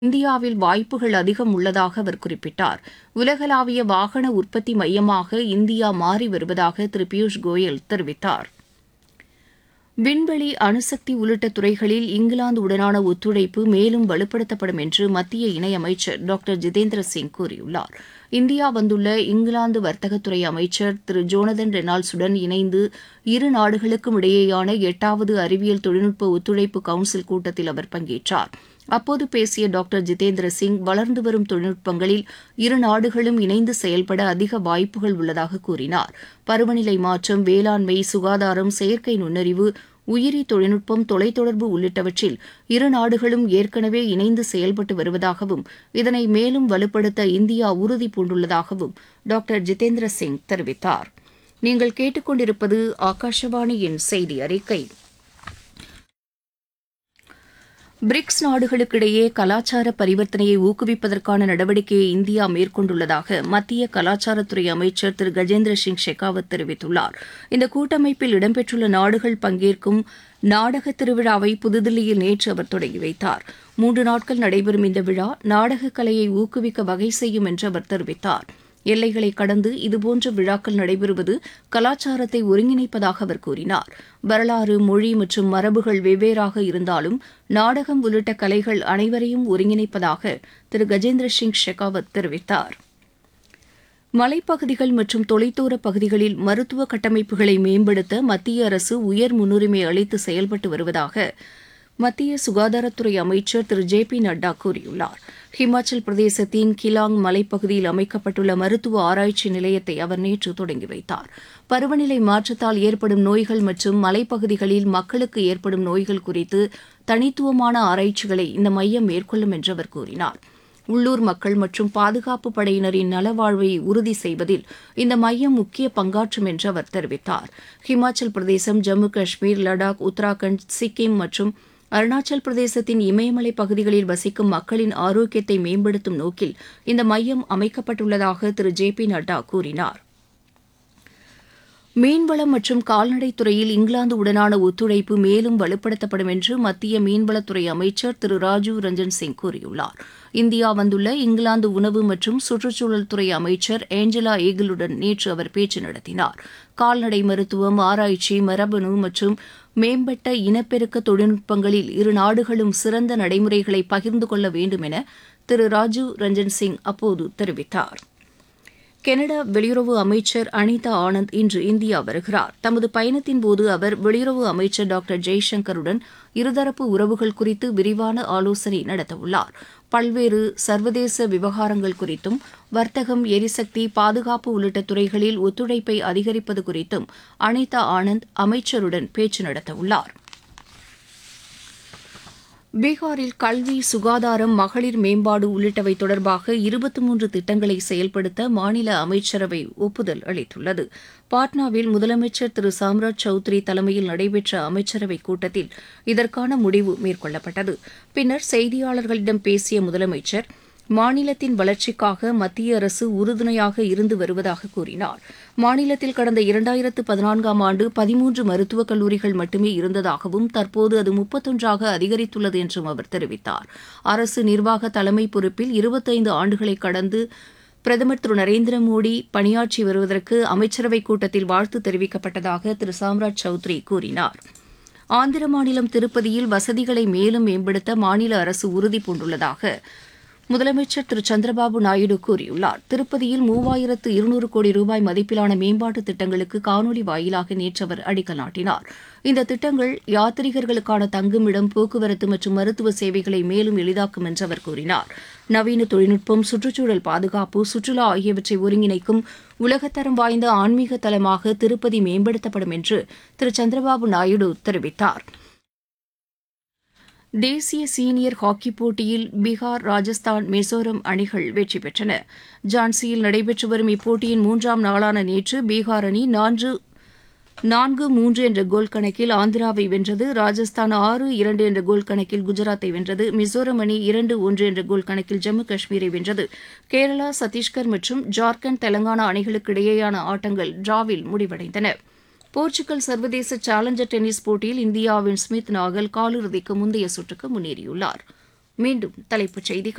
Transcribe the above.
இந்தியாவில் வாய்ப்புகள் அதிகம் உள்ளதாக அவர் குறிப்பிட்டார் உலகளாவிய வாகன உற்பத்தி மையமாக இந்தியா மாறி வருவதாக திரு பியூஷ் கோயல் தெரிவித்தார் விண்வெளி அணுசக்தி உள்ளிட்ட துறைகளில் இங்கிலாந்து உடனான ஒத்துழைப்பு மேலும் வலுப்படுத்தப்படும் என்று மத்திய இணையமைச்சர் டாக்டர் ஜிதேந்திர சிங் கூறியுள்ளார் இந்தியா வந்துள்ள இங்கிலாந்து வர்த்தகத்துறை அமைச்சர் திரு ஜோனதன் ரெனால்ட்ஸுடன் இணைந்து இரு நாடுகளுக்கும் இடையேயான எட்டாவது அறிவியல் தொழில்நுட்ப ஒத்துழைப்பு கவுன்சில் கூட்டத்தில் அவர் பங்கேற்றார் அப்போது பேசிய டாக்டர் ஜிதேந்திர சிங் வளர்ந்து வரும் தொழில்நுட்பங்களில் இரு நாடுகளும் இணைந்து செயல்பட அதிக வாய்ப்புகள் உள்ளதாக கூறினார் பருவநிலை மாற்றம் வேளாண்மை சுகாதாரம் செயற்கை நுண்ணறிவு உயிரி தொழில்நுட்பம் தொலைத்தொடர்பு உள்ளிட்டவற்றில் இரு நாடுகளும் ஏற்கனவே இணைந்து செயல்பட்டு வருவதாகவும் இதனை மேலும் வலுப்படுத்த இந்தியா உறுதி பூண்டுள்ளதாகவும் டாக்டர் ஜிதேந்திர சிங் தெரிவித்தார் நீங்கள் கேட்டுக்கொண்டிருப்பது ஆகாஷவாணியின் செய்தி அறிக்கை பிரிக்ஸ் நாடுகளுக்கிடையே கலாச்சார பரிவர்த்தனையை ஊக்குவிப்பதற்கான நடவடிக்கையை இந்தியா மேற்கொண்டுள்ளதாக மத்திய கலாச்சாரத்துறை அமைச்சர் திரு கஜேந்திர சிங் ஷெகாவத் தெரிவித்துள்ளார் இந்த கூட்டமைப்பில் இடம்பெற்றுள்ள நாடுகள் பங்கேற்கும் நாடக திருவிழாவை புதுதில்லியில் நேற்று அவர் தொடங்கி வைத்தார் மூன்று நாட்கள் நடைபெறும் இந்த விழா நாடகக் கலையை ஊக்குவிக்க வகை செய்யும் என்று அவர் தெரிவித்தார் எல்லைகளை கடந்து இதுபோன்ற விழாக்கள் நடைபெறுவது கலாச்சாரத்தை ஒருங்கிணைப்பதாக அவர் கூறினார் வரலாறு மொழி மற்றும் மரபுகள் வெவ்வேறாக இருந்தாலும் நாடகம் உள்ளிட்ட கலைகள் அனைவரையும் ஒருங்கிணைப்பதாக திரு கஜேந்திர சிங் ஷெகாவத் தெரிவித்தார் மலைப்பகுதிகள் மற்றும் தொலைதூர பகுதிகளில் மருத்துவ கட்டமைப்புகளை மேம்படுத்த மத்திய அரசு உயர் முன்னுரிமை அளித்து செயல்பட்டு வருவதாக மத்திய சுகாதாரத்துறை அமைச்சர் திரு ஜே பி நட்டா கூறியுள்ளார் ஹிமாச்சல் பிரதேசத்தின் கிலாங் மலைப்பகுதியில் அமைக்கப்பட்டுள்ள மருத்துவ ஆராய்ச்சி நிலையத்தை அவர் நேற்று தொடங்கி வைத்தார் பருவநிலை மாற்றத்தால் ஏற்படும் நோய்கள் மற்றும் மலைப்பகுதிகளில் மக்களுக்கு ஏற்படும் நோய்கள் குறித்து தனித்துவமான ஆராய்ச்சிகளை இந்த மையம் மேற்கொள்ளும் என்று அவர் கூறினார் உள்ளூர் மக்கள் மற்றும் பாதுகாப்பு படையினரின் நலவாழ்வை உறுதி செய்வதில் இந்த மையம் முக்கிய பங்காற்றும் என்று அவர் தெரிவித்தார் ஹிமாச்சல் பிரதேசம் ஜம்மு காஷ்மீர் லடாக் உத்தராகண்ட் சிக்கிம் மற்றும் அருணாச்சல் பிரதேசத்தின் இமயமலை பகுதிகளில் வசிக்கும் மக்களின் ஆரோக்கியத்தை மேம்படுத்தும் நோக்கில் இந்த மையம் அமைக்கப்பட்டுள்ளதாக திரு ஜே பி நட்டா கூறினார் மீன்வளம் மற்றும் கால்நடைத் துறையில் இங்கிலாந்து உடனான ஒத்துழைப்பு மேலும் வலுப்படுத்தப்படும் என்று மத்திய மீன்வளத்துறை அமைச்சர் திரு ராஜீவ் ரஞ்சன் சிங் கூறியுள்ளார் இந்தியா வந்துள்ள இங்கிலாந்து உணவு மற்றும் சுற்றுச்சூழல் துறை அமைச்சர் ஏஞ்சலா ஏகிலுடன் நேற்று அவர் பேச்சு நடத்தினார் கால்நடை மருத்துவம் ஆராய்ச்சி மரபணு மற்றும் மேம்பட்ட இனப்பெருக்க தொழில்நுட்பங்களில் இரு நாடுகளும் சிறந்த நடைமுறைகளை பகிர்ந்து கொள்ள வேண்டும் என திரு ராஜீவ் ரஞ்சன் சிங் அப்போது தெரிவித்தார் கனடா வெளியுறவு அமைச்சர் அனிதா ஆனந்த் இன்று இந்தியா வருகிறார் தமது பயணத்தின் போது அவர் வெளியுறவு அமைச்சர் டாக்டர் ஜெய்சங்கருடன் இருதரப்பு உறவுகள் குறித்து விரிவான ஆலோசனை நடத்தவுள்ளார் பல்வேறு சர்வதேச விவகாரங்கள் குறித்தும் வர்த்தகம் எரிசக்தி பாதுகாப்பு உள்ளிட்ட துறைகளில் ஒத்துழைப்பை அதிகரிப்பது குறித்தும் அனிதா ஆனந்த் அமைச்சருடன் பேச்சு நடத்தவுள்ளார் பீகாரில் கல்வி சுகாதாரம் மகளிர் மேம்பாடு உள்ளிட்டவை தொடர்பாக இருபத்தி மூன்று திட்டங்களை செயல்படுத்த மாநில அமைச்சரவை ஒப்புதல் அளித்துள்ளது பாட்னாவில் முதலமைச்சர் திரு சாம்ராஜ் சௌத்ரி தலைமையில் நடைபெற்ற அமைச்சரவைக் கூட்டத்தில் இதற்கான முடிவு மேற்கொள்ளப்பட்டது பின்னர் செய்தியாளர்களிடம் பேசிய முதலமைச்சர் மாநிலத்தின் வளர்ச்சிக்காக மத்திய அரசு உறுதுணையாக இருந்து வருவதாக கூறினார் மாநிலத்தில் கடந்த இரண்டாயிரத்து பதினான்காம் ஆண்டு பதிமூன்று மருத்துவக் கல்லூரிகள் மட்டுமே இருந்ததாகவும் தற்போது அது முப்பத்தொன்றாக அதிகரித்துள்ளது என்றும் அவர் தெரிவித்தார் அரசு நிர்வாக தலைமை பொறுப்பில் இருபத்தைந்து ஆண்டுகளை கடந்து பிரதமர் திரு நரேந்திர மோடி பணியாற்றி வருவதற்கு அமைச்சரவைக் கூட்டத்தில் வாழ்த்து தெரிவிக்கப்பட்டதாக திரு சாம்ராஜ் சௌத்ரி கூறினார் ஆந்திர மாநிலம் திருப்பதியில் வசதிகளை மேலும் மேம்படுத்த மாநில அரசு உறுதி பூண்டுள்ளதாக முதலமைச்சர் திரு சந்திரபாபு நாயுடு கூறியுள்ளார் திருப்பதியில் மூவாயிரத்து இருநூறு கோடி ரூபாய் மதிப்பிலான மேம்பாட்டு திட்டங்களுக்கு காணொலி வாயிலாக நேற்று அவர் அடிக்கல் நாட்டினார் இந்த திட்டங்கள் யாத்ரீகர்களுக்கான தங்குமிடம் போக்குவரத்து மற்றும் மருத்துவ சேவைகளை மேலும் எளிதாக்கும் என்று அவர் கூறினார் நவீன தொழில்நுட்பம் சுற்றுச்சூழல் பாதுகாப்பு சுற்றுலா ஆகியவற்றை ஒருங்கிணைக்கும் உலகத்தரம் வாய்ந்த ஆன்மீக தலமாக திருப்பதி மேம்படுத்தப்படும் என்று திரு சந்திரபாபு நாயுடு தெரிவித்தார் தேசிய சீனியர் ஹாக்கிப் போட்டியில் பீகார் ராஜஸ்தான் மிசோரம் அணிகள் வெற்றி பெற்றன ஜான்சியில் நடைபெற்று வரும் இப்போட்டியின் மூன்றாம் நாளான நேற்று பீகார் அணி நான்கு நான்கு மூன்று என்ற கோல் கணக்கில் ஆந்திராவை வென்றது ராஜஸ்தான் ஆறு இரண்டு என்ற கோல் கணக்கில் குஜராத்தை வென்றது மிசோரம் அணி இரண்டு ஒன்று என்ற கோல் கணக்கில் ஜம்மு காஷ்மீரை வென்றது கேரளா சத்தீஸ்கர் மற்றும் ஜார்க்கண்ட் தெலங்கானா அணிகளுக்கு இடையேயான ஆட்டங்கள் டிராவில் முடிவடைந்தன போர்ச்சுகல் சர்வதேச சேலஞ்சர் டென்னிஸ் போட்டியில் இந்தியாவின் ஸ்மித் நாகல் காலிறுதிக்கு முந்தைய சுற்றுக்கு முன்னேறியுள்ளார் மீண்டும் தலைப்புச் செய்திகள்